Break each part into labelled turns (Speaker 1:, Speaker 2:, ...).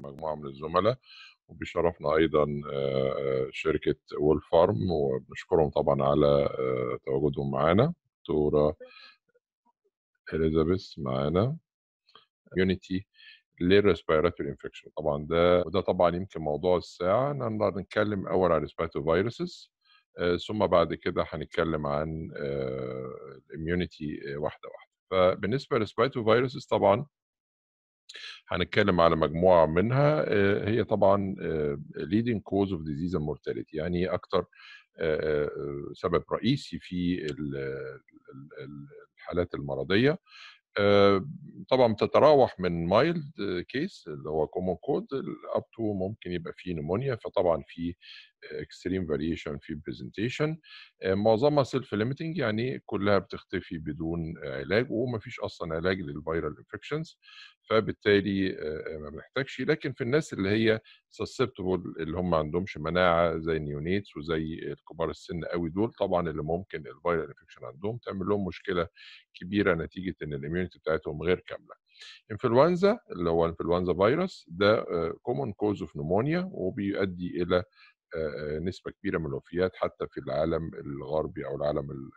Speaker 1: مجموعة من الزملاء وبيشرفنا أيضا شركة وول فارم وبنشكرهم طبعا على تواجدهم معانا دكتورة إليزابيث معانا يونيتي للريسبيراتوري انفكشن طبعا ده وده طبعا يمكن موضوع الساعه نقدر نتكلم اول عن ريسبيراتوري فيروسز ثم بعد كده هنتكلم عن الاميونيتي واحده واحده فبالنسبه للريسبيراتوري فيروسز طبعا هنتكلم على مجموعه منها هي طبعا leading cause of disease and mortality يعني اكتر سبب رئيسي في الحالات المرضيه طبعا بتتراوح من مايلد كيس اللي هو كومون كود اب تو ممكن يبقى فيه نمونيا فطبعا في اكستريم فاريشن في البرزنتيشن معظمها سيلف ليميتنج يعني كلها بتختفي بدون علاج ومفيش اصلا علاج للفيرال انفكشنز فبالتالي ما بنحتاجش لكن في الناس اللي هي سسبتبل اللي هم ما عندهمش مناعه زي النيونيتس وزي الكبار السن قوي دول طبعا اللي ممكن الفيرال انفكشن عندهم تعمل لهم مشكله كبيره نتيجه ان الاميونيتي بتاعتهم غير كامله انفلونزا اللي هو انفلونزا فيروس ده كومون كوز اوف نمونيا وبيؤدي الى نسبة كبيرة من الوفيات حتى في العالم الغربي أو العالم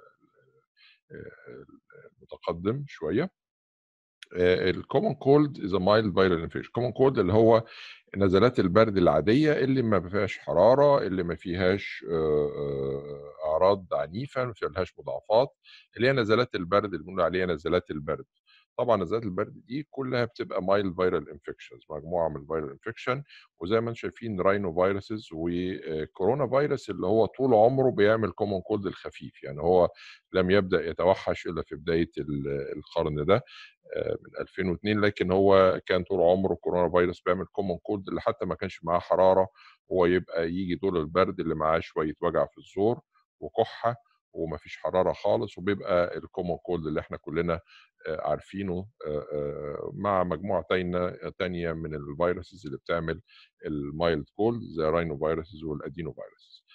Speaker 1: المتقدم شوية الكومون كولد از مايلد فيرال انفكشن كومون كولد اللي هو نزلات البرد العاديه اللي ما فيهاش حراره اللي ما فيهاش اعراض عنيفه ما فيهاش مضاعفات اللي هي نزلات البرد اللي بنقول عليها نزلات البرد طبعا نزلات البرد دي كلها بتبقى مايلد فيرال انفكشنز مجموعه من الفيرال انفكشن وزي ما انتم شايفين راينو فيروسز وكورونا فيروس اللي هو طول عمره بيعمل كومون كولد الخفيف يعني هو لم يبدا يتوحش الا في بدايه القرن ده من 2002 لكن هو كان طول عمره كورونا فيروس بيعمل كومون كولد اللي حتى ما كانش معاه حراره هو يبقى يجي دور البرد اللي معاه شويه وجع في الزور وكحه ومفيش حراره خالص وبيبقى الكومون كولد اللي احنا كلنا عارفينه مع مجموعه تانية من الفيروسز اللي بتعمل المايلد كولد زي راينو فيروسز والادينو فيروسز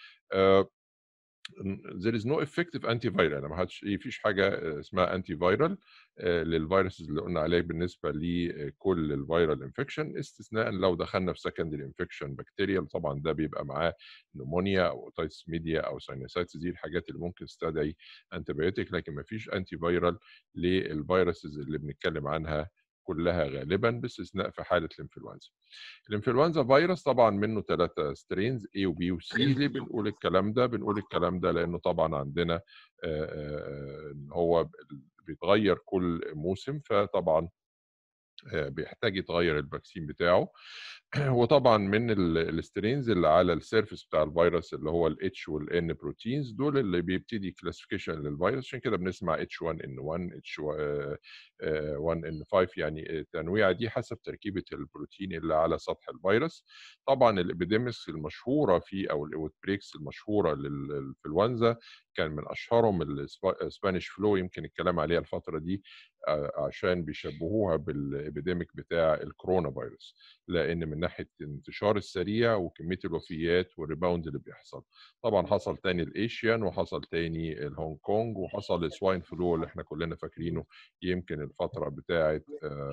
Speaker 1: there is no effective antiviral ما حدش فيش حاجه اسمها انتي فيرال للفيروسز اللي قلنا عليه بالنسبه لكل الفيرال انفكشن استثناء لو دخلنا في سكندري انفكشن بكتيريال طبعا ده بيبقى معاه نمونيا او اوتايتس ميديا او ساينوسايتس دي الحاجات اللي ممكن تستدعي انتيبيوتيك لكن ما فيش انتي فيرال للفيروسز اللي بنتكلم عنها كلها غالبا باستثناء في حاله الانفلونزا. الانفلونزا فيروس طبعا منه ثلاثه سترينز A وبي وسي ليه بنقول الكلام ده؟ بنقول الكلام ده لانه طبعا عندنا ان هو بيتغير كل موسم فطبعا بيحتاج يتغير الفاكسين بتاعه وطبعا من السترينز اللي على السيرفس بتاع الفيروس اللي هو الاتش والان بروتينز دول اللي بيبتدي كلاسيفيكيشن للفيروس عشان كده بنسمع اتش 1 ان 1 اتش 1 ان 5 يعني التنويعه دي حسب تركيبه البروتين اللي على سطح الفيروس طبعا الابيديمكس المشهوره في او الاوتبريكس المشهوره للانفلونزا كان من اشهرهم الاسبانيش فلو يمكن الكلام عليها الفتره دي عشان بيشبهوها بالابيديميك بتاع الكورونا فيروس لان من ناحيه الانتشار السريع وكميه الوفيات والريباوند اللي بيحصل طبعا حصل تاني الايشيان وحصل تاني الهونج كونج وحصل السواين فلو اللي احنا كلنا فاكرينه يمكن الفتره بتاعه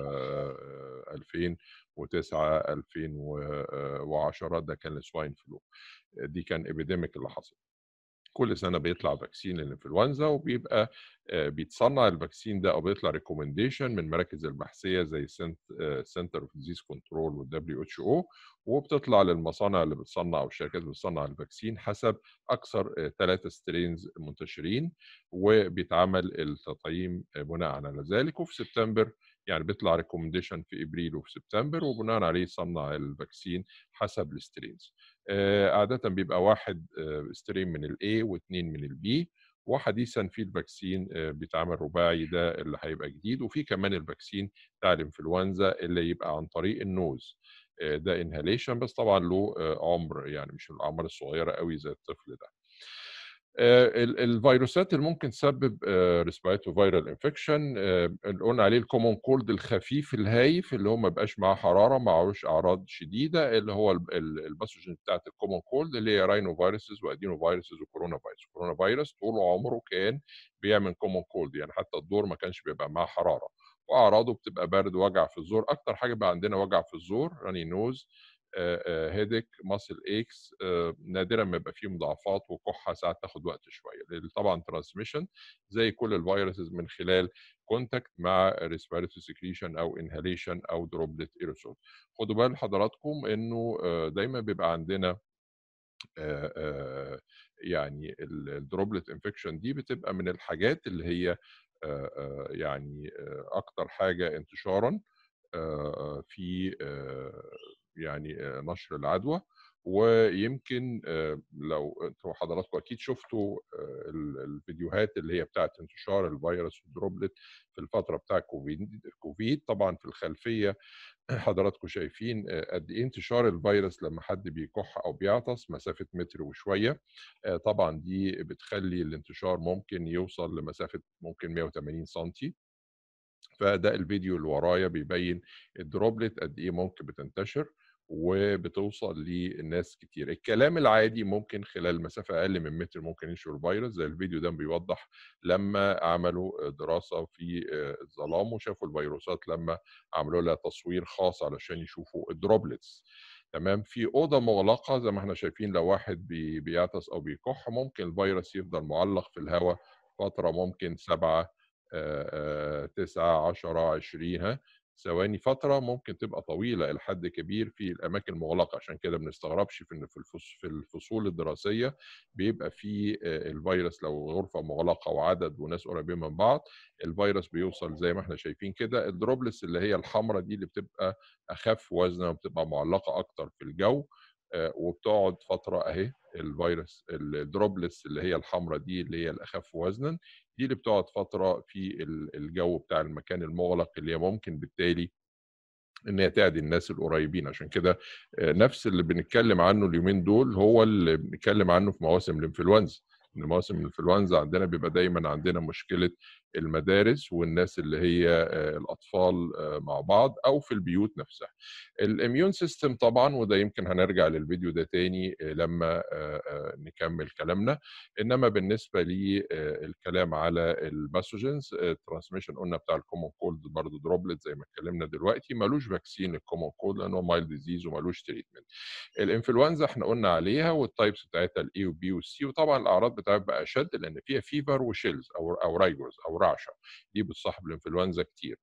Speaker 1: 2009 2010 ده كان السواين فلو دي كان ابيديميك اللي حصل كل سنه بيطلع فاكسين للانفلونزا وبيبقى بيتصنع الفاكسين ده او بيطلع ريكومنديشن من المراكز البحثيه زي سنتر اوف ديزيز كنترول والدبليو اتش او وبتطلع للمصانع اللي بتصنع او الشركات اللي بتصنع الفاكسين حسب اكثر ثلاثه سترينز منتشرين وبيتعمل التطعيم بناء على ذلك وفي سبتمبر يعني بيطلع ريكومنديشن في ابريل وفي سبتمبر وبناء عليه يصنع الفاكسين حسب السترينز عاده بيبقى واحد سترين من الاي واثنين من البي وحديثا في الفاكسين بيتعمل رباعي ده اللي هيبقى جديد وفي كمان الفاكسين بتاع الانفلونزا اللي يبقى عن طريق النوز ده انهاليشن بس طبعا له عمر يعني مش الاعمار الصغيره قوي زي الطفل ده الفيروسات اللي ممكن تسبب ريسبيراتوري فيرال انفكشن اللي قلنا عليه الكومون كولد الخفيف الهايف اللي هو ما بقاش معاه حراره معهوش اعراض شديده اللي هو الباثوجين بتاعت الكومون كولد اللي هي راينو فيروسز وادينو فيروسز وكورونا فيروس كورونا فيروس طول عمره كان بيعمل كومون كولد يعني حتى الدور ما كانش بيبقى معاه حراره وأعراضه بتبقى برد، وجع في الزور، أكتر حاجة بيبقى عندنا وجع في الزور runny nose آآ آآ headache muscle aches آآ نادرًا ما يبقى في مضاعفات وكُحّة ساعات تاخد وقت شوية، لإن طبعًا transmission زي كل الviruses من خلال contact مع respiratory secretion أو inhalation أو droplet aerosol. خدوا بال حضراتكم إنه آآ دايمًا بيبقى عندنا آآ آآ يعني ال الdroplet infection دي بتبقى من الحاجات اللي هي آآ آآ يعني آآ أكتر حاجة انتشارًا آآ في آآ يعني آآ نشر العدوى، ويمكن آآ لو أنتم حضراتكم أكيد شُفتوا آآ ال الفيديوهات اللي هي بتاعة انتشار الفيروس والdroplet في الفترة بتاع الكوفيد الكوفيد طبعًا في الخلفية حضراتكم شايفين آآ قد إيه انتشار الفيروس لمّا حد بيكُح أو بيعطس مسافة متر وشوية، آآ طبعًا دي بتخلّي الانتشار ممكن يوصل لمسافة ممكن 180 سنتي. فده الفيديو اللي ورايا بيبين الدروبلت قد إيه ممكن بتنتشر وبتوصل للناس كتير. الكلام العادي ممكن خلال مسافة أقل من متر ممكن ينشر الفيروس، زي الفيديو ده بيوضح لمّا عملوا دراسة في آآ الظلام وشافوا الفيروسات لمّا عملوا لها تصوير خاص علشان يشوفوا الدروبلتس تمام، في أوضة مُغلقة زي ما إحنا شايفين لو واحد بي بيعطس أو بيكُح ممكن الفيروس يفضل مُعلّق في الهوا فترة ممكن 7 آآ 9، 10، 20 ها، ثواني، فترة ممكن تبقى طويلة إلى حد كبير في الأماكن المُغلقة، عشان كده ما بنستغربش في إن في الفص في الفصول الدراسية بيبقى في آآ الفيروس لو غرفة مُغلقة وعدد وناس قريبين من بعض، الفيروس بيوصل زي ما إحنا شايفين كده، الدروبلتس اللي هي الحمرا دي اللي بتبقى أخف وزنًا وبتبقى مُعلّقة أكتر في الجو آآ وبتقعد فترة أهي الفيروس الدروبلتس اللي هي الحمرا دي اللي هي الأخف وزنًا، دي اللي بتقعد فترة في ال الجو بتاع المكان المُغلق اللي هي ممكن بالتالي إن هي تعدي الناس القريبين، عشان كده آآ نفس اللي بنتكلم عنه اليومين دول هو اللي بنتكلم عنه في مواسم الإنفلونزا، إن مواسم الإنفلونزا عندنا بيبقى دايمًا عندنا مشكلة المدارس والناس اللي هي آآ الأطفال آآ مع بعض أو في البيوت نفسها. الimmune system طبعًا وده يمكن هنرجع للفيديو ده تاني آآ لمّا آآ آآ نكمل كلامنا، إنما بالنسبة ل آآ الكلام على الpathogens الtransmission قلنا بتاع الcommon cold برضه droplet زي ما اتكلمنا دلوقتي، ما لوش vaccine للcommon cold لأن هو mild disease وما لوش treatment. الإنفلونزا إحنا قلنا عليها والtypes بتاعتها الA والB والC وطبعًا الأعراض بتاعتها بتبقى أشد لأن فيها fever وchills أو أو rigors أو رعشة، دي بتصاحب الإنفلونزا كتير.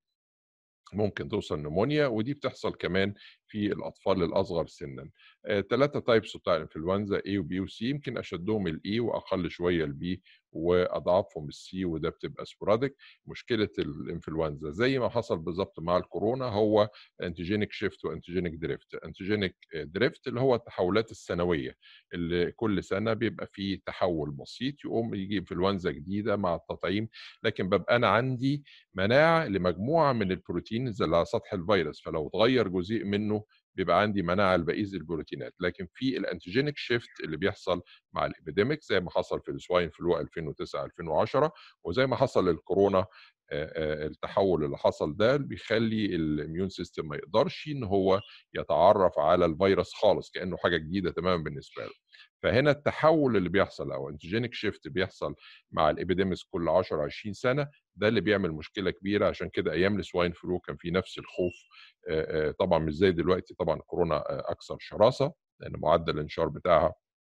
Speaker 1: ممكن توصل نيمونيا ودي بتحصل كمان في الأطفال الأصغر سنًا. آآ 3 types بتاع الإنفلونزا A وB وC يمكن أشدهم الA وأقل شوية الB وأضعافهم الC وده بتبقى sporadic. مشكلة الإنفلونزا زي ما حصل بالضبط مع الكورونا هو antigenic shift وantigenic drift. antigenic drift اللي هو التحولات السنوية، اللي كل سنة بيبقى في تحول بسيط يقوم ييجي إنفلونزا جديدة مع التطعيم، لكن بابقى أنا عندي مناعة لمجموعة من البروتينز اللي على سطح الفيروس، فلو اتغير جزيء منه بيبقى عندي مناعة لبقية البروتينات. لكن في الantigenic shift اللي بيحصل مع الepidemic زي ما حصل في الswine flu 2009، 2010 وزي ما حصل للكورونا آآ آآ التحول اللي حصل ده بيخلّي الimmune system ما يقدرش إن هو يتعرف على الفيروس خالص، كأنه حاجة جديدة تمامًا بالنسبة له. فهنا التحول اللي بيحصل أو antigenic shift بيحصل مع الepidemics كل 10، 20 سنة، ده اللي بيعمل مشكلة كبيرة، عشان كده أيام الswine flu كان في نفس الخوف آآ آآ طبعًا مش زي دلوقتي طبعًا كورونا آآ أكثر شراسة، لأن معدل الانتشار بتاعها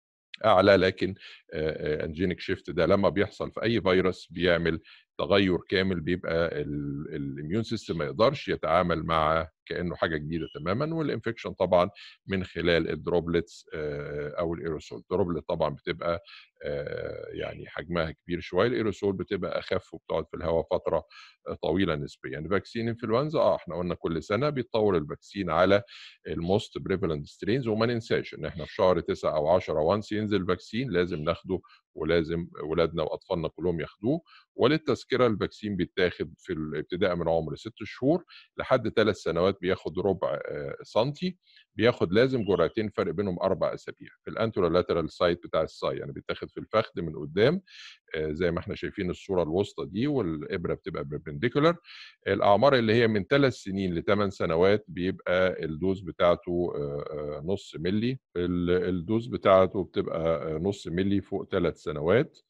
Speaker 1: أعلى، لكن آآ آآ antigenic shift ده لمّا بيحصل في أي فيروس بيعمل تغيُّر كامل بيبقى ال الimmune system ما يقدرش يتعامل معاه كأنه حاجة جديدة تمامًا، والinfection طبعًا من خلال الdroplets آآ أو الaerosol. الdroplet طبعًا بتبقى آآ يعني حجمها كبير شوية، الaerosol بتبقى أخف وبتقعد في الهوا فترة طويلة نسبيًا. vaccine influenza آه، إحنا قلنا كل سنة بيتطور الvaccine على الmost prevalent strains وما ننساش إن إحنا في شهر 9 أو 10 once ينزل vaccine لازم ناخده ولازم ولادنا وأطفالنا كلّهم ياخدوه، وللتذكرة الvaccine بيتاخد في ال ابتداء من عمر 6 شهور لحد 3 سنوات بياخد ربع آآ سنتي، بياخد لازم جرعتين فرق بينهم 4 أسابيع. في الanterolateral side بتاع الثigh يعني بيتاخد في الفخذ من قدّام آآ زي ما إحنا شايفين الصورة الوسطى دي والإبرة بتبقى perpendicular. الأعمار اللي هي من 3 سنين ل8 سنوات بيبقى الدوز بتاعته آآ آآ نُص مللي، ال الدوز بتاعته بتبقى نُص مللي فوق 3 سنوات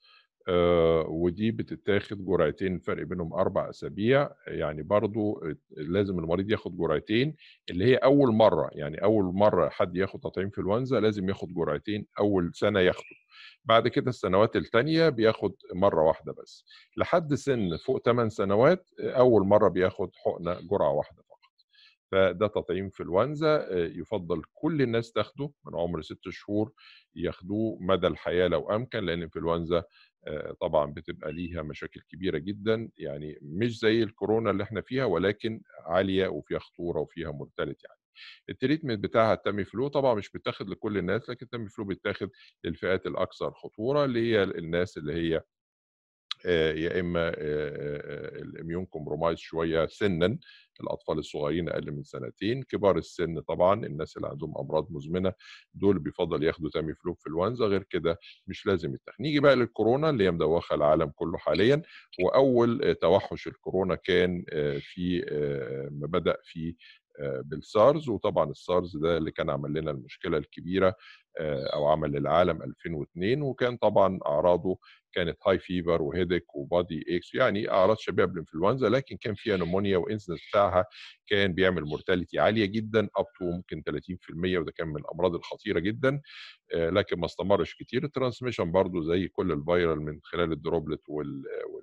Speaker 1: آآ ودي بتتاخد جرعتين الفرق بينهم 4 أسابيع، يعني برضه ات لازم المريض ياخد جرعتين اللي هي أول مرّة، يعني أول مرّة حد ياخد تطعيم إنفلونزا لازم ياخد جرعتين أول سنة ياخده، بعد كده السنوات التانية بياخد مرّة واحدة بس، لحد سِن فوق 8 سنوات آآ أول مرّة بياخد حقنة جرعة واحدة فقط. فده تطعيم إنفلونزا آآ يُفضّل كل الناس تاخده من عُمر 6 شهور، ياخدوه مدى الحياة لو أمكن، لإن الإنفلونزا آآ طبعًا بتبقى ليها مشاكل كبيرة جدًا، يعني مش زي الكورونا اللي إحنا فيها ولكن عالية وفيها خطورة وفيها mortality عالية. التريتمنت بتاعها الTamiflu طبعًا مش بيتاخد لكل الناس، لكن الTamiflu بيتاخد للفئات الأكثر خطورة، اللي هي الناس اللي هي آآ يا إما آآ الimmune compromised شوية سِنًا، الأطفال الصغيرين أقل من سنتين، كبار السن طبعًا، الناس اللي عندهم أمراض مزمنة، دول بيُفضّل ياخدوا Tamiflu إنفلونزا، غير كده مش لازم يتاخد. نيجي بقى للكورونا اللي هي مدوّخة العالم كله حاليًا، وأول توحُّش الكورونا كان آآ في آآ أمّا بدأ في آآ بالSARS وطبعًا الSARS ده اللي كان عمل لنا المشكلة الكبيرة آآ أو عمل للعالم 2002 وكان طبعًا أعراضه كانت high fever وheadache وbody aches يعني أعراض شبيهة بالإنفلونزا، لكن كان فيها pneumonia وincidence بتاعها كان بيعمل mortality عالية جدًا up to ممكن 30% وده كان من الأمراض الخطيرة جدًا، آآ لكن ما استمرش كتير. الtransmission برضه زي كل الviral من خلال الdroplet وال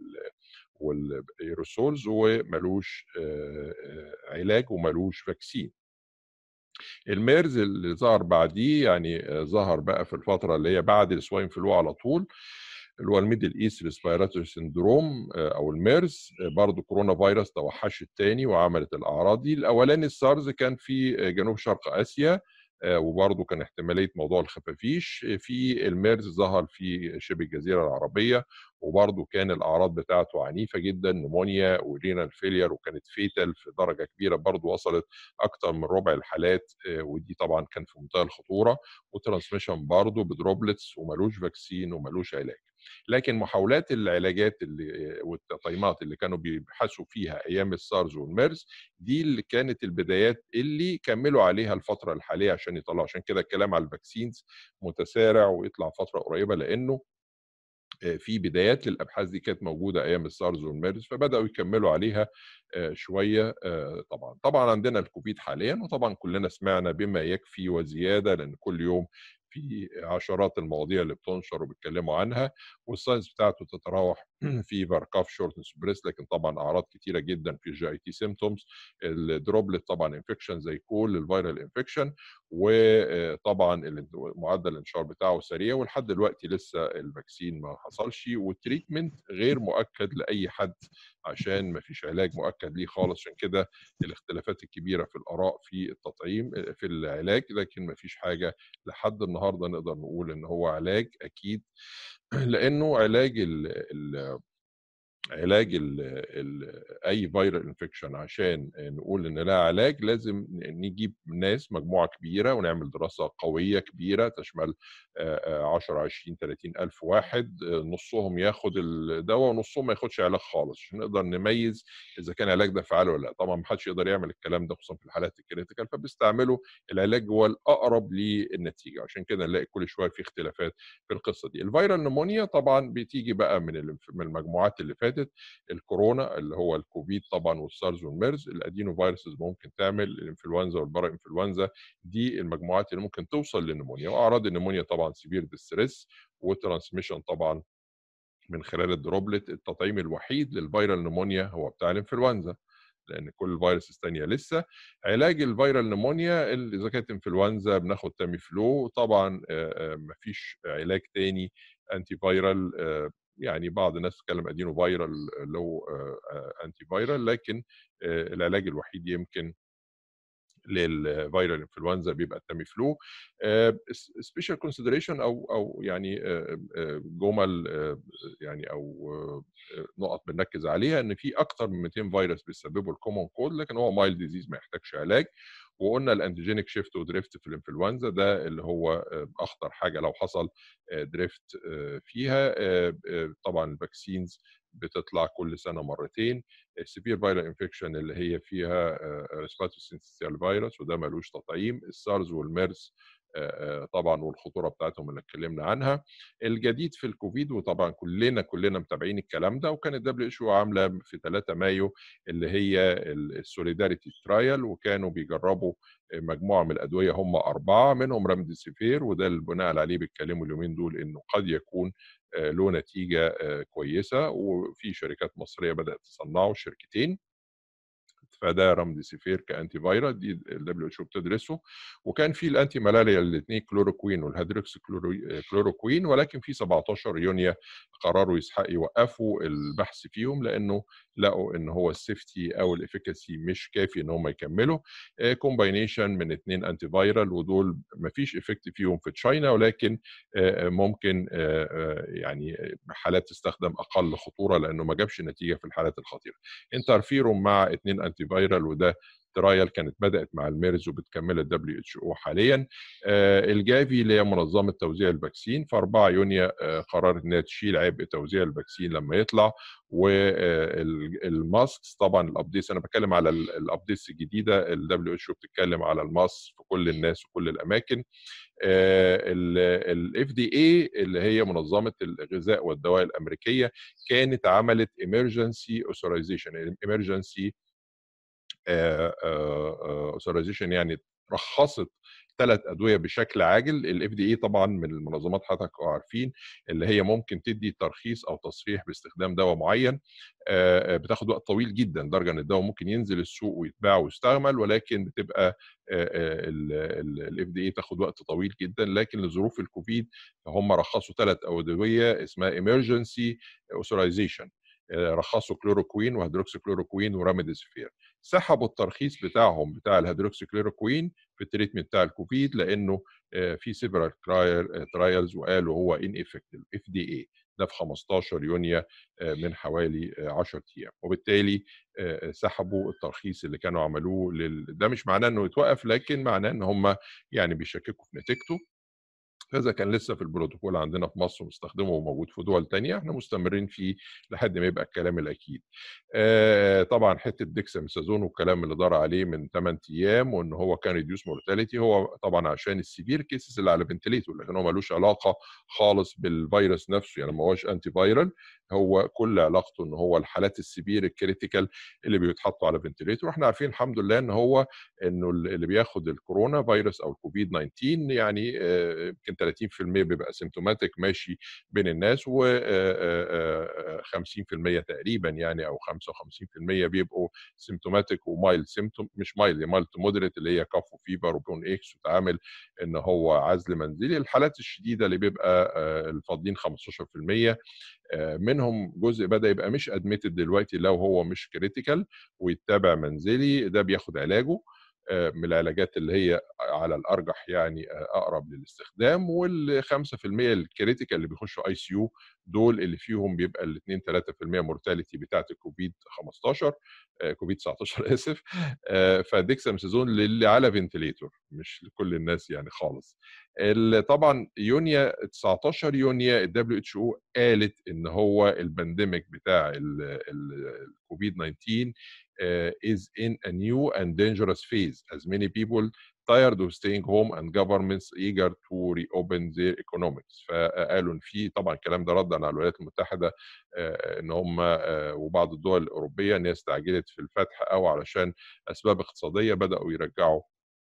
Speaker 1: وال والaerosols ومالوش آآ علاج ومالوش vaccine. الMERS اللي ظهر بعديه يعني آآ ظهر بقى في الفترة اللي هي بعد الSwine flu على طول، اللي هو الMiddle East Respiratory Syndrome آآ أو الMERS برضه كورونا فيروس توحّشت تاني وعملت الأعراض دي. الأولاني الSARS كان في جنوب شرق آسيا آآ وبرضه كان احتمالية موضوع الخفافيش، في الMERS ظهر في شبه الجزيرة العربية وبرضه كان الأعراض بتاعته عنيفة جدًا pneumonia وrenal failure وكانت fatal في درجة كبيرة برضه وصلت أكتر من ربع الحالات آآ ودي طبعًا كان في منتهى الخطورة وtransmission برضه بدروبلتس ومالوش vaccine ومالوش علاج. لكن محاولات العلاجات اللي والتطعيمات اللي كانوا بيبحثوا فيها أيام الSARS والMERS دي اللي كانت البدايات اللي كمّلوا عليها الفترة الحالية عشان يطلّعوا عشان كده الكلام على الvaccines متسارع ويطلع فترة قريبة لإنه آآ في بدايات للأبحاث دي كانت موجودة أيام الSARS والMERS فبدأوا يكمّلوا عليها آآ شوية آآ طبعًا. طبعًا عندنا الكوفيد حاليًا وطبعًا كلنا سمعنا بما يكفي وزيادة لإن كل يوم في عشرات المواضيع اللي بتُنشر وبيتكلموا عنها والsigns بتاعته تتراوح fever cough shortness of breath لكن طبعًا أعراض كتيرة جدًا في GIT symptoms الdroplet طبعًا infection زي كل الviral infection وآآ طبعًا ال معدل الانتشار بتاعه سريع ولحد دلوقتي لسه الvaccine ما حصلش والtreatment غير مؤكد لأي حد عشان ما فيش علاج مؤكد ليه خالص، عشان كده الاختلافات الكبيرة في الآراء في التطعيم آآ في العلاج، لكن ما فيش حاجة لحد النهارده نقدر نقول إن هو علاج أكيد لإنه علاج ال ال علاج ال ال أي viral infection عشان نقول إن لها علاج لازم ن نجيب ناس مجموعة كبيرة ونعمل دراسة قوية كبيرة تشمل آآ آآ 10، 20، 30 ألف واحد نُصّهم ياخد الدوا ونُصّهم ما ياخدش علاج خالص، عشان نقدر نميّز إذا كان العلاج ده فعّال والّا لأ. طبعًا ما حدش يقدر يعمل الكلام ده خصوصًا في الحالات الcritical فبيستعملوا العلاج هو الأقرب للنتيجة، عشان كده نلاقي كل شوية في اختلافات في القصة دي. الviral pneumonia طبعًا بتيجي بقى من الانف من المجموعات اللي فاتت، الكورونا اللي هو الكوفيد طبعًا والSARS والMERS الadenoviruses ممكن تعمل الإنفلونزا والبارا-إنفلونزا دي المجموعات اللي ممكن توصل للنمونيا وأعراض النمونيا طبعًا severe distress وtransmission طبعًا من خلال الdroplet التطعيم الوحيد للviral pneumonia هو بتاع الإنفلونزا، لإن كل الviruses التانية لسه. علاج الviral pneumonia ال إذا كانت إنفلونزا بناخد Tamiflu طبعًا آآ آآ ما فيش علاج تاني antiviral آآ يعني بعض الناس بتتكلم adenoviral له آآ antiviral لكن آآ العلاج الوحيد يمكن للviral influenza بيبقى الTamiflu. آآ s special consideration أو أو يعني آآ آآ جُمل آآ يعني أو آآ نُقط بنركّز عليها إن في أكتر من 200 فيروس بيسببوا الcommon cold لكن هو mild disease ما يحتاجش علاج، وقُلنا الantigenic shift وdrift في الإنفلونزا ده اللي هو آآ أخطر حاجة لو حصل آآ drift آآ فيها آآ آآ طبعًا الvaccines بتطلع كل سنة مرتين. الsevere viral infection اللي هي فيها آآ respiratory syncytial virus وده مالوش تطعيم. الSARS والMERS آآ طبعًا والخطورة بتاعتهم اللي اتكلمنا عنها. الجديد في الكوفيد وطبعًا كلنا، كلنا متابعين الكلام ده، وكانت WHO عاملة في 3 مايو اللي هي ال الsolidarity trial وكانوا بيجربوا مجموعة من الأدوية هم 4 منهم remdesivir وده اللي بناءً عليه بيتكلموا اليومين دول إنه قد يكون آآ له نتيجة آآ كويسة، وفي شركات مصرية بدأت تصنّعه شركتين. فده remdesivir كantiviral دي الWHO بتدرسه، وكان في الanti malarial الاتنين chloroquine والhydroxychloro chloroquine ولكن في 17 يونيو قرروا يسح يوقّفوا البحث فيهم لإنه لقوا إن هو الsafety أو الefficacy مش كافي إن هم يكمّلوا. آآ combination من 2 antiviral ودول ما فيش effect فيهم في China ولكن آآ ممكن آآ آآ يعني حالات تستخدم أقل خطورة لإنه ما جابش نتيجة في الحالات الخطيرة. interferon مع 2 antiviral وده trial كانت بدأت مع الMERS وبتكمّلها الWHO حاليًا. آآ الGavi اللي هي منظمة توزيع الفاكسين في 4 يونيو آآ قررت إنها تشيل عبء توزيع الفاكسين لمّا يطلع، وآآ ال الmasks طبعًا الupdates أنا باتكلم على ال الupdates الجديدة الWHO بتتكلم على الmasks في كل الناس وكل الأماكن. آآ ال الFDA اللي هي منظمة الغذاء والدواء الأمريكية كانت عملت emergency authorization emergency آآ آآ authorization يعني رخّصت 3 أدوية بشكل عاجل، الFDA طبعًا من المنظمات حضراتكم عارفين اللي هي ممكن تدّي ترخيص أو تصريح باستخدام دوا معيّن، آآ بتاخد وقت طويل جدًا لدرجة إن الدوا ممكن ينزل السوق ويتباع ويستعمل، ولكن بتبقى آآ آآ ال ال الFDA تاخد وقت طويل جدًا، لكن لظروف الكوفيد فهُم رخّصوا 3 أدوية اسمها emergency authorization آآ رخّصوا chloroquine وhydroxychloroquine وremdesivir. سحبوا الترخيص بتاعهم بتاع الhydroxychloroquine في الtreatment بتاع الكوفيد لإنه آآ في several trial trials وقالوا هو ineffective FDA ده في 15 يونيو آآ من حوالي آآ 10 أيام، وبالتالي آآ سحبوا الترخيص اللي كانوا عملوه لل ده مش معناه إنه يتوقّف، لكن معناه إن هُم يعني بيشككوا في نتيجته. هذا كان لسه في البروتوكول عندنا في مصر ومستخدمه وموجود في دول تانية، إحنا مستمرين فيه لحد ما يبقى الكلام الأكيد. آآ طبعًا حتّة dexamethasone والكلام اللي دار عليه من 8 أيام وإن هو كان reduce mortality هو طبعًا عشان الsevere cases اللي على ventilator لكن هو ما لوش علاقة خالص بالفيروس نفسه، يعني ما هواش antiviral هو كل علاقته إن هو الحالات الsevere الcritical اللي بيتحطّوا على ventilator وإحنا عارفين الحمد لله إن هو إنه ال اللي بياخد الكورونا فيروس أو الCovid-19 يعني آآ يمكن 30% بيبقى symptomatic ماشي بين الناس و آآ آآ 50% تقريبًا يعني أو 55% بيبقوا symptomatic وmild symptom مش mild mild to moderate اللي هي cough وfever وbronch aches وتعامل إن هو عزل منزلي. الحالات الشديدة اللي بيبقى آآ الفاضلين 15% آآ منهم جزء بدأ يبقى مش admitted دلوقتي لو هو مش critical ويتّابع منزلي، ده بياخد علاجه آآ من العلاجات اللي هي على الأرجح يعني آآ أقرب للاستخدام، وال5% الcritical اللي بيخشوا ICU دول اللي فيهم بيبقى ال2، 3% mortality بتاعة الكوفيد 15 آآ كوفيد 19 آسف آآ فdexamethasone للي على ventilator مش لكل الناس يعني خالص. ال طبعًا يونيو 19 يونيو الWHO قالت إن هو الpandemic بتاع ال ال الCovid-19 آآ is in a new and dangerous phase as many people tired of staying home and governments eager to reopen their economics. فقالوا إن في طبعًا الكلام ده رَدًا على الولايات المتحدة آآ إن هُم آآ وبعض الدول الأوروبية إن هي استعجلت في الفتح أو علشان أسباب اقتصادية بدأوا يرجّعوا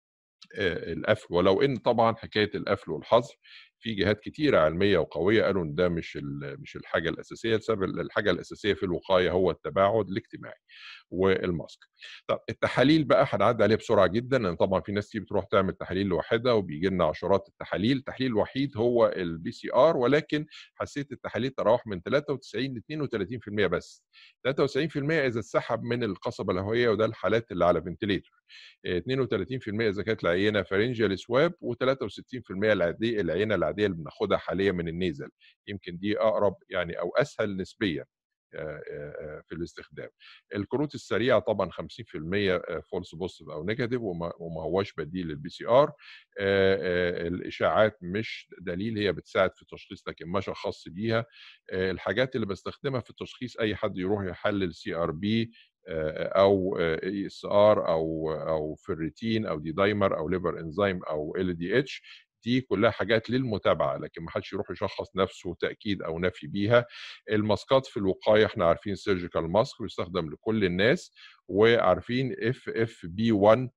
Speaker 1: آآ القفل، ولو إن طبعًا حكاية القفل والحظر في جهات كتيرة علمية وقوية قالوا إن ده مش ال مش الحاجة الأساسية، بسبب ال الحاجة الأساسية في الوقاية هو التباعد الاجتماعي والماسك. طب التحاليل بقى هنعدّي عليها بسرعة جدًا، لإن طبعًا في ناس كتير بتروح تعمل تحاليل لوحدها وبييجي لنا عشرات التحاليل، التحليل الوحيد هو الPCR ولكن حساسية التحاليل تتراوح من 93 ل32% بس. 93% إذا اتسحب من القصبة الهوائية وده الحالات اللي على ventilator. آآ 32% إذا كانت العينة pharyngeal swab و63% العادية العينة العادية اللي بناخدها حاليًا من الnasal يمكن دي أقرب يعني أو أسهل نسبيًا آآ آآ في الاستخدام. الكروت السريعة طبعًا 50% آآ false positive أو negative وما وما هواش بديل للPCR. آآ آآ الإشاعات مش دليل، هي بتساعد في التشخيص لكن ما شخّصش بيها. آآ الحاجات اللي باستخدمها في التشخيص أي حد يروح يحلّل CRP آآ أو ESR أو أو ferritin أو D-dimer أو liver enzyme أو LDH دي كلها حاجات للمتابعة، لكن ما حدش يروح يشخّص نَفْسه تأكيد أو نفي بيها. الماسكات في الوقاية إحنا عارفين surgical mask بيستخدم لكل الناس، وعارفين FFP1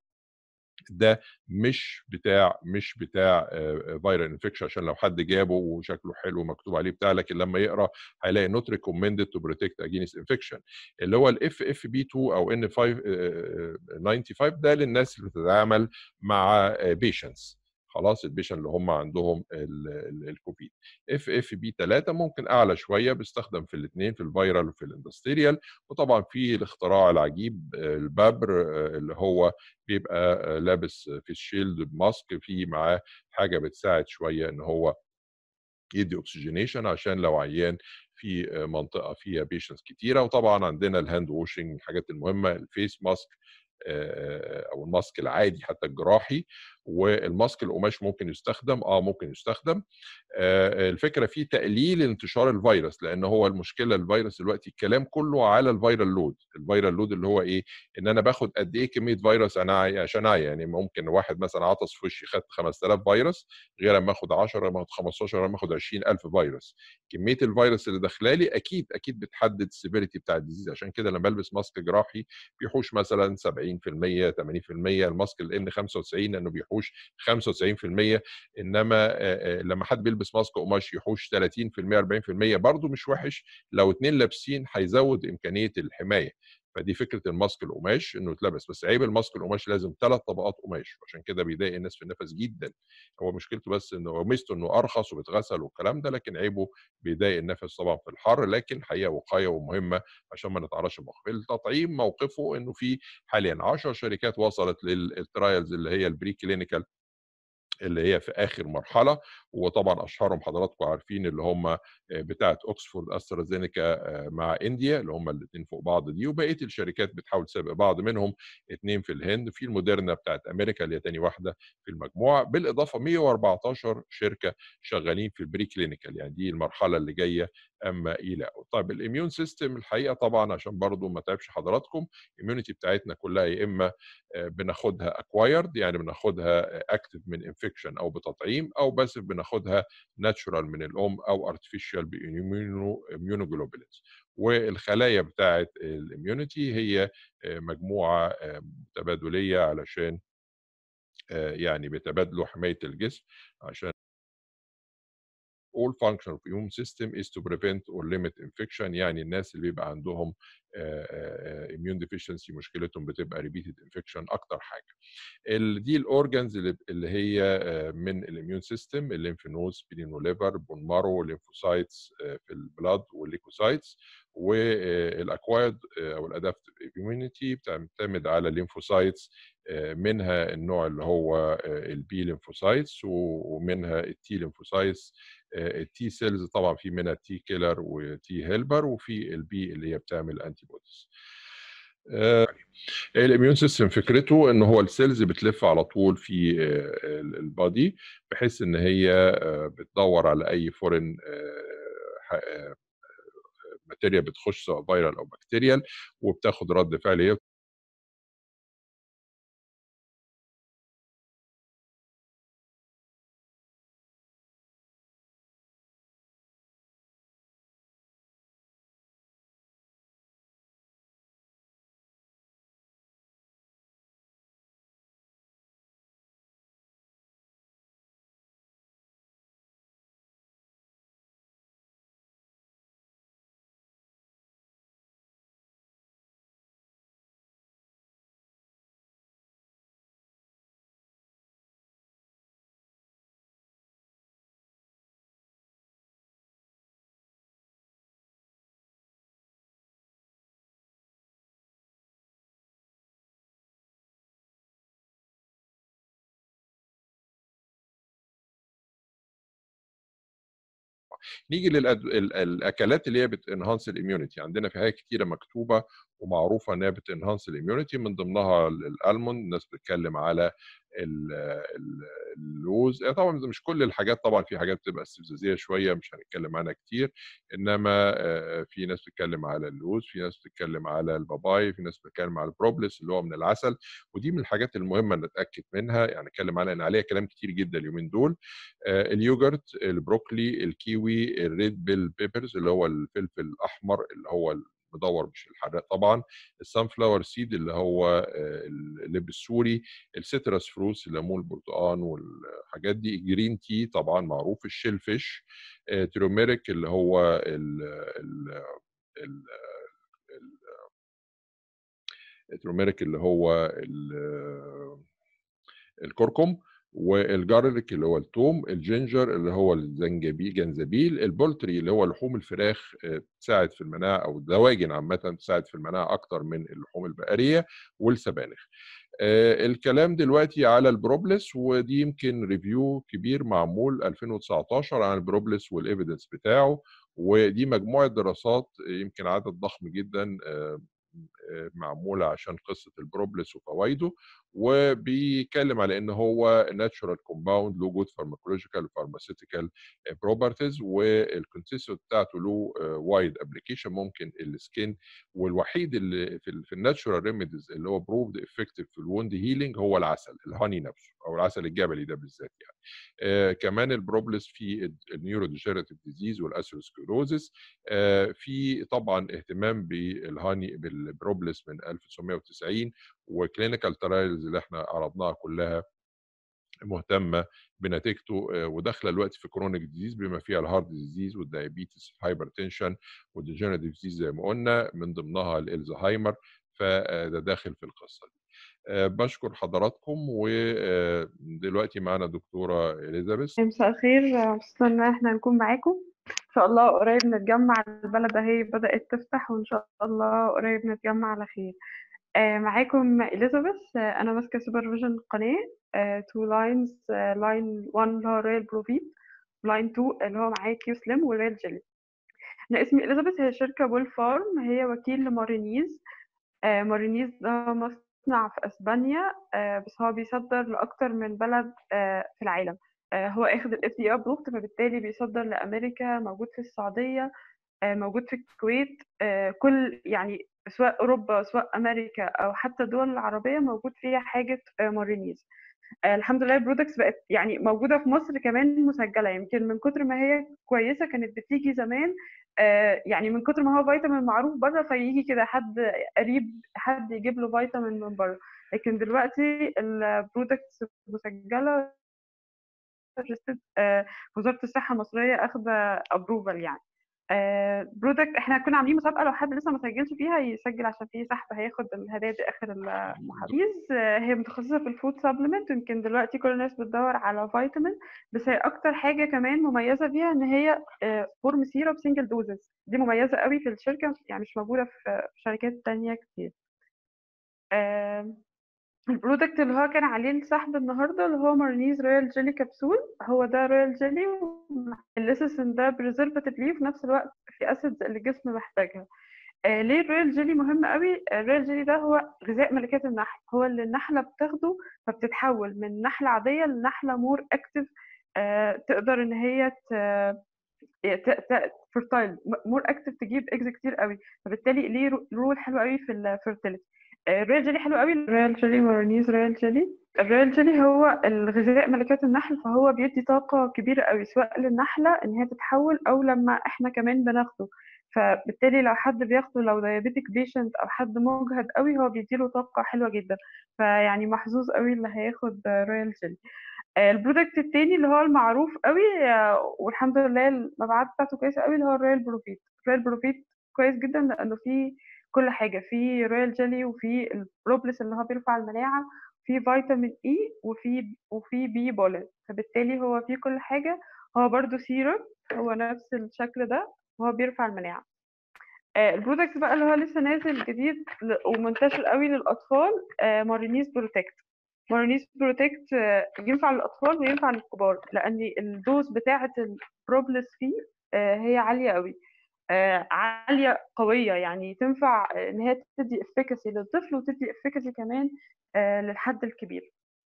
Speaker 1: ده مش بتاع مش بتاع آآ viral infection عشان لو حد جابه وشكله حلو ومكتوب عليه بتاع، لكن لمّا يقرا هيلاقي not recommended to protect against infection اللي هو الFFP2 أو N5 آآ 95 ده للناس اللي بتتعامل مع patients خلاص الpatient اللي هم عندهم ال ال الكوفيد. FFP3 ممكن أعلى شوية بيستخدم في الاتنين في الviral وفي الindustrial وطبعًا في الاختراع العجيب الببر اللي هو بيبقى لابس face shield بmask في معاه حاجة بتساعد شوية إن هو يدّي oxygenation عشان لو عيان في منطقة فيها patients كتيرة، وطبعًا عندنا الhand washing الحاجات المهمة الface mask آآ أو الماسك العادي حتى الجراحي، والماسك القماش ممكن يستخدم، آه ممكن يستخدم. آآ الفكرة في تقليل انتشار الفيروس، لأن هو المشكلة الفيروس دلوقتي الكلام كله على الviral load الviral load اللي هو إيه، إن أنا باخد قد إيه كمية فيروس أنا عاي عشان أعيا، يعني ممكن واحد مثلًا عطس في وشي خد 5000 فيروس، غير أمّا آخد 10 أمّا آخد 15 أمّا آخد 20000 فيروس. كمية الفيروس اللي داخلة لي أكيد، أكيد بتحدد الseverity بتاع الdisease عشان كده لمّا بالبس ماسك جراحي بيحوش مثلًا 70% 80% الماسك الN95 لأنه بيحوش 95% إنما آآ آآ لمّا حد بيلبس ماسك قماش يحوش 30% 40% برضه مش وِحِش، لو 2 لابسين هيزوّد إمكانية الحماية. فدي فكرة الماسك القماش إنه يتلبس، بس عيب الماسك القماش لازم 3 طبقات قماش، وعشان كده بيضايق الناس في النَفَس جدًا. هو مشكلته بس إنه هو ميزته إنه أرخص وبيتغسل والكلام ده، لكن عيبه بيضايق النَفَس طبعًا في الحَر، لكن الحقيقة وقاية ومهمة عشان ما نتعرّضش للمواقف. التطعيم موقفه إنه في حاليًا 10 شركات وصلت لل الtrials اللي هي الpreclinical اللي هي في آخر مرحلة، وطبعًا أشهرهم حضراتكم عارفين اللي هم آآ بتاعة أوكسفورد أسترازينيكا مع إنديا اللي هم الاتنين فوق بعض دي، وبقية الشركات بتحاول تسابق بعض منهم 2 في الهند، في الموديرنا بتاعة أمريكا اللي هي تاني واحدة في المجموعة، بالإضافة 114 شركة شغالين في الpreclinical يعني دي المرحلة اللي جاية أمّا يلاقوا. طيب الimmune system الحقيقة طبعًا عشان برضه ما اتعبش حضراتكم، الimmunity بتاعتنا كلها يا إما آآ بناخدها acquired يعني بناخدها active من infection أو بتطعيم، أو passive بناخدها natural من الأم أو artificial بimmuno immunoglobulins. والخلايا بتاعة الimmunity هي آآ مجموعة آآ تبادلية علشان آآ يعني بيتبادلوا حماية الجسم عشان all function of immune system is to prevent or limit infection يعني الناس اللي بيبقى عندهم آآ آآ immune deficiency مشكلتهم بتبقى repeated infection أكتر حاجة. ال دي الorgans اللي اللي هي آآ من الimmune system الlymph nodes spleen وliver bone marrow lymphocytes آآ في الblood والleukocytes والacquired أو الadaptive immunity بتعتمد على lymphocytes آآ منها النوع اللي هو آآ الB lymphocytes ومنها الT lymphocytes آآ الT cells طبعًا في منها T killer وT helper وفي الB اللي هي بتعمل antibodies. آآ الimmune system فكرته إن هو الcells بتلف على طول في آآ ال الbody بحيث إن هي آآ بتدوّر على أي foreign آآ ح آآ material بتخش سواء viral أو bacterial وبتاخد رد فعل هي نيجي للأد ال الأكلات اللي هي بتenhance الimmunity عندنا في حاجات كتيرة مكتوبة ومعروفة إنها بتenhance الimmunity من ضمنها ال الalmond الناس بتتكلم على اللوز طبعا مش كل الحاجات طبعا في حاجات بتبقى استفزازيه شويه مش هنتكلم عنها كتير انما في ناس بتتكلم على اللوز في ناس بتتكلم على الباباي في ناس بتتكلم على البروبلس اللي هو من العسل ودي من الحاجات المهمه نتاكد منها يعني نتكلم عليها ان عليها كلام كتير جدا اليومين دول اليوجرت البروكلي الكيوي الريد بيل بيبرز اللي هو الفلفل الاحمر اللي هو مدور مش الحراق طبعا السان فلاور سيد اللي هو اللب السوري السيترس فروس الليمون البرتقال والحاجات دي الجرين تي طبعا معروف الشيل فيش تروميريك اللي هو ال ال ال التروميريك اللي هو الكركم والجارليك اللي هو الثوم الجينجر اللي هو الزنجبيل جنزبيل البولتري اللي هو لحوم الفراخ تساعد في المناعه او الدواجن عامه تساعد في المناعه اكتر من اللحوم البقريه والسبانخ الكلام دلوقتي على البروبلس ودي يمكن ريفيو كبير معمول 2019 عن البروبلس والايفيدنس بتاعه ودي مجموعه دراسات يمكن عدد ضخم جدا معموله عشان قصه البروبلس وفوائده وبيتكلم على ان هو ناتشورال كومباوند له جود فارماكولوجيكال فارماسيتيكال بروبرتيز والكونسيستنت بتاعته له وايد ابلكيشن ممكن السكين والوحيد اللي في, في الناتشورال ريميديز اللي هو بروفد افكتيف في الوند هيلينج هو العسل الهاني نفسه او العسل الجبلي ده بالذات يعني آه كمان البروبلس في النيورو ديجنريتيف ديزيز والاسيروسكلوزيس آه في طبعا اهتمام بالهاني بالبروبلس من 1990 وكلينيكال ترايلز اللي احنا عرضناها كلها مهتمه بنتيجته وداخله دلوقتي في كرونيك ديزيز بما فيها الهارت ديزيز والدايابيتس الهايبرتنشن والديجنريتيف ديزيز زي ما قلنا من ضمنها الالزهايمر فده داخل في القصه دي. بشكر حضراتكم ودلوقتي معانا دكتوره اليزابيث
Speaker 2: مساء الخير مبسوطه ان احنا نكون معاكم ان شاء الله قريب نتجمع البلد اهي بدات تفتح وان شاء الله قريب نتجمع على خير معاكم اليزابيث انا ماسكه سوبرفيجن قناه تو لاينز لاين 1 اللي هو ريال بروفيت لاين 2 اللي هو معايا كيو سليم وريال جيلي انا اسمي اليزابيث هي شركه بول فارم هي وكيل لمارينيز مارينيز ده مصنع في اسبانيا بس هو بيصدر لاكتر من بلد في العالم هو اخد الاف دي ابروفد فبالتالي بيصدر لامريكا موجود في السعوديه موجود في الكويت كل يعني سواء اوروبا سواء امريكا او حتى الدول العربيه موجود فيها حاجه مارينيز الحمد لله البرودكتس بقت يعني موجوده في مصر كمان مسجله يمكن من كتر ما هي كويسه كانت بتيجي زمان يعني من كتر ما هو فيتامين معروف بره فيجي كده حد قريب حد يجيب له فيتامين من بره لكن دلوقتي البرودكتس مسجله وزاره الصحه المصريه اخذه ابروفال يعني برودكت احنا كنا عاملين مسابقه لو حد لسه ما سجلش فيها يسجل عشان في سحب هياخد الهدايا دي اخر المحادث هي متخصصه في الفود سبلمنت يمكن دلوقتي كل الناس بتدور على فيتامين بس هي اكتر حاجه كمان مميزه فيها ان هي فورم سيرب سنجل دوزز دي مميزه قوي في الشركه يعني مش موجوده في شركات تانية كتير البرودكت اللي هو كان عليه السحب النهارده اللي هو مارنيز رويال جيلي كبسول هو ده رويال جيلي الليسيسن ده بريزرفاتيف ليه في نفس الوقت في اسيدز اللي الجسم محتاجها آه ليه الرويال جيلي مهم قوي الرويال جيلي ده هو غذاء ملكات النحل هو اللي النحله بتاخده فبتتحول من نحله عاديه لنحله مور اكتف آه تقدر ان هي فرتايل مور اكتف تجيب اكز كتير قوي فبالتالي ليه رول حلو قوي في الفيرتيليتي الريال جيلي حلو قوي الريال جيلي مارونيز ريال جيلي الريال جيلي هو الغذاء ملكات النحل فهو بيدي طاقة كبيرة قوي سواء للنحلة ان هي تتحول او لما احنا كمان بناخده فبالتالي لو حد بياخده لو دايابيتك بيشنت او حد مجهد قوي هو بيديله طاقة حلوة جدا فيعني محظوظ قوي اللي هياخد رويال جيلي البرودكت التاني اللي هو المعروف قوي والحمد لله المبيعات بتاعته كويسة قوي اللي هو الرويال بروفيت الرويال بروفيت كويس جدا لانه فيه كل حاجه في رويال جيلي وفي البروبلس اللي هو بيرفع المناعه في فيتامين اي وفي وفي بي بولين فبالتالي هو فيه كل حاجه هو برضو سيروم هو نفس الشكل ده وهو بيرفع المناعه البرودكت بقى اللي هو لسه نازل جديد ومنتشر قوي للاطفال مارينيز بروتكت مارينيز بروتكت ينفع للاطفال وينفع للكبار لان الدوز بتاعه البروبلس فيه هي عاليه قوي عاليه قويه يعني تنفع ان هي تدي افكاسي للطفل وتدي افكاسي كمان للحد الكبير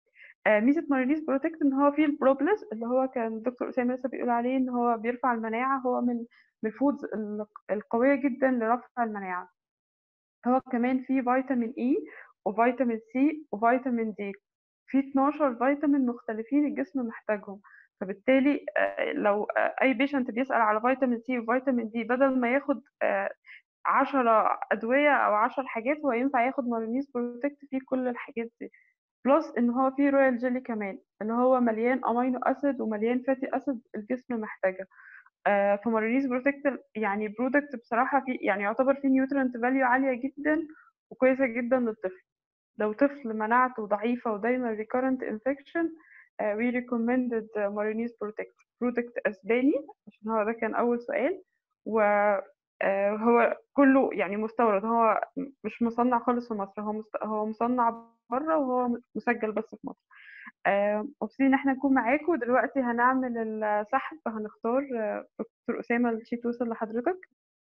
Speaker 2: آآ ميزة مايونيز بروتكت إن هو فيه البروبلس اللي هو كان دكتور أسامة لسه بيقول عليه إن هو بيرفع المناعة، هو من من الفودز الق القوية جدًا لرفع المناعة. هو كمان فيه فيتامين E وفيتامين C وفيتامين D فيه 12 فيتامين مختلفين الجسم محتاجهم، فبالتالي آآ لو أ أي patient بيسأل على فيتامين C وفيتامين D بدل ما ياخد آآ 10 أدوية أو 10 حاجات، هو ينفع ياخد مايونيز بروتكت فيه كل الحاجات دي. plus إن هو فيه royal jelly كمان، اللي هو مليان amino acid ومليان fatty acid الجسم محتاجها. آآ فمايونيز بروتكت يعني product بصراحة فيه يعني يعتبر فيه nutrient value عالية جدًا وكويسة جدًا للطفل. لو طفل مناعته ضعيفة ودايمًا recurrent infection آآ we recommended مايونيز بروتكت. product أسباني عشان هو ده كان أول سؤال، و آآ هو كله يعني مستورد، هو م مش مصنّع خالص في مصر، هو مست هو مصنّع برّه وهو م مسجّل بس في مصر. آآ مبسوطين إن إحنا نكون معاكم، ودلوقتي هنعمل السحب، هنختار دكتور أسامة الsheet وصل لحضرتك؟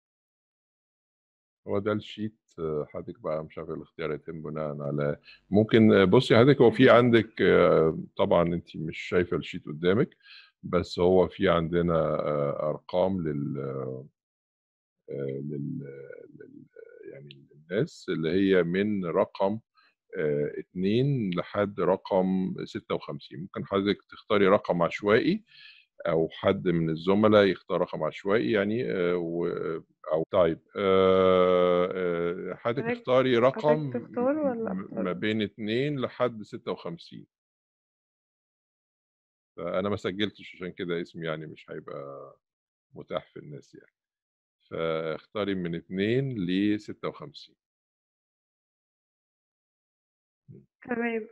Speaker 1: هو ده الsheet حضرتِك بقى مشغّل الاختيار يتم بناءً على ممكن بُصّي حضرتِك هو في عندِك طبعًا أنتِ مش شايفة الsheet قدّامِك، بس هو في عندنا آآ أرقام لل آآ لل لل يعني للناس اللي هي من رقم آآ 2 لحد رقم 56 ممكن حضرتِك تختاري رقم عشوائي أو حد من الزملا يختار رقم عشوائي يعني آآ و أو طيب آآ آآ حضرتِك
Speaker 2: حضرتك
Speaker 1: اختاري رقم
Speaker 2: حضرتك تختار والّا
Speaker 1: م
Speaker 2: أختار
Speaker 1: ما
Speaker 2: أنا؟
Speaker 1: بين 2 لحد 56. فأنا ما سجّلتش عشان كده اسمي يعني مش هيبقى متاح في الناس يعني. فاختاري من 2 ل56. إمم.
Speaker 2: تمام.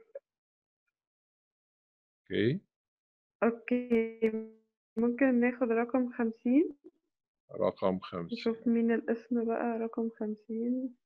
Speaker 1: أوكي.
Speaker 2: أوكي، ممكن ناخد رقم 50؟
Speaker 1: رقم 50.
Speaker 2: نشوف مين الاسم بقى رقم 50.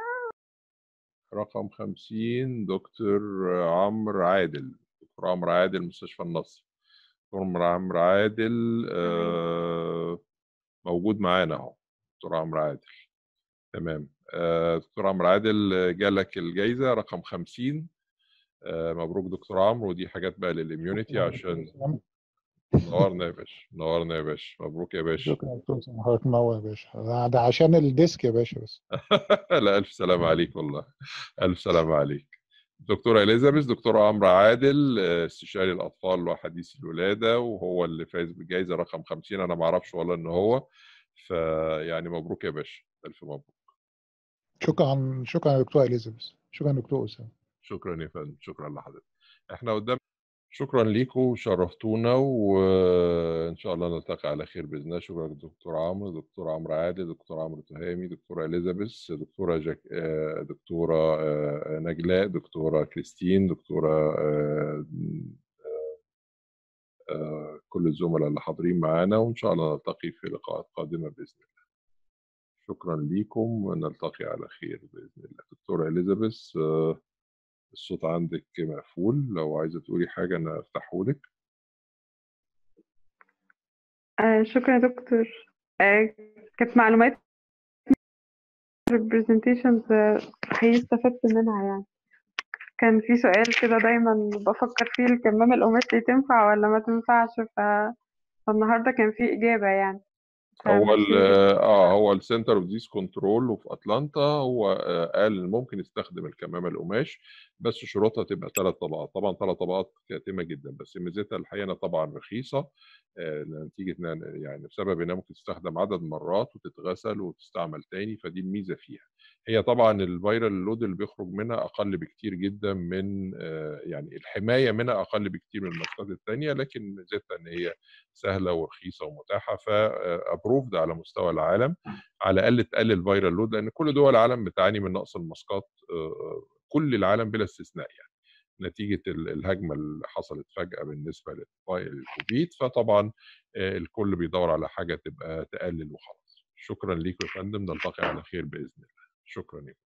Speaker 1: رقم 50 دكتور عمرو عادل، دكتور عمرو عادل مستشفى النصر. دكتور عمرو عادل
Speaker 2: تمام.
Speaker 1: آآ موجود معانا أهو، دكتور عمرو عادل. تمام. آآ دكتور عمرو عادل جالك الجايزة رقم 50 آآ مبروك دكتور عمرو، ودي حاجات بقى للimmunity
Speaker 3: شكرًا دكتور
Speaker 1: عشان
Speaker 3: أسامة.
Speaker 1: منوّرنا يا باشا، منوّرنا يا باشا، مبروك يا باشا.
Speaker 3: شكرًا دكتور أسامة، حضرتك منوّر يا باشا. ده ده عشان الديسك يا باشا بس.
Speaker 1: لا ألف سلامة عليك والله، ألف سلامة عليك. دكتورة إليزابيث، دكتور عمرو عادل استشاري الأطفال وحديث الولادة، وهو اللي فايز بالجايزة رقم 50 أنا ما أعرفش والله إن هو، فيعني مبروك يا باشا، ألف مبروك.
Speaker 3: شكرًا، شكرًا يا دكتورة إليزابيث، شكرًا دكتور أسامة.
Speaker 1: شكرًا يا فندم، شكرًا لحضرتك. إحنا قدّام شكرًا ليكم شرفتونا، وإن شاء الله نلتقي على خير بإذن الله. شكرًا دكتور عمرو، دكتور عمرو عادل، دكتور عمرو تهامي، دكتورة إليزابيث، دكتورة جاك آآ دكتورة آآ نجلاء، دكتورة كريستين، دكتورة آآ آآ كل الزملا اللي حاضرين معانا، وإن شاء الله نلتقي في لقاءات قادمة بإذن الله. شكرًا ليكم، ونلتقي على خير بإذن الله. دكتورة إليزابيث الصوت عندِك مقفول، لو عايزة تقولي حاجة أنا أفتحه لِك.
Speaker 2: آآ شكرًا يا دكتور. آآ كانت معلومات الpresentations حقيقي استفدت منها يعني. كان في سؤال كده دايمًا بافكّر فيه الكمامة القماشي تنفع والّا ما تنفعش، ف فالنهارده كان في إجابة يعني.
Speaker 1: هو ال
Speaker 2: فميرسي جدًا.
Speaker 1: آه، هو الcenter of disease control وفي أتلانتا هو آآ قال إن ممكن يستخدم الكمامة القماش، بس شروطها تبقى 3 طبقات، طبعًا 3 طبقات كاتمة جدًا، بس ميزتها الحقيقة إنها طبعًا رخيصة آآ نتيجة إنها يعني بسبب إنها ممكن تستخدم عدد مرات وتتغسل وتستعمل تاني، فدي الميزة فيها. هي طبعًا الviral load اللي بيخرج منها أقل بكتير جدًا من آآ يعني الحماية منها أقل بكتير من الماسكات التانية، لكن ميزتها إن هي سهلة ورخيصة ومتاحة، ف آآ approved على مستوى العالم، على الأقل تقلل viral load لأن كل دول العالم بتعاني من نقص الماسكات آآ كل العالم بلا استثناء يعني، نتيجة ال الهجمة اللي حصلت فجأة بالنسبة للفي الكوفيد، فطبعًا آآ الكل بيدوّر على حاجة تبقى تقلل وخلاص. شكرًا ليكم يا فندم، نلتقي على خير بإذن الله. شكرًا ليكم.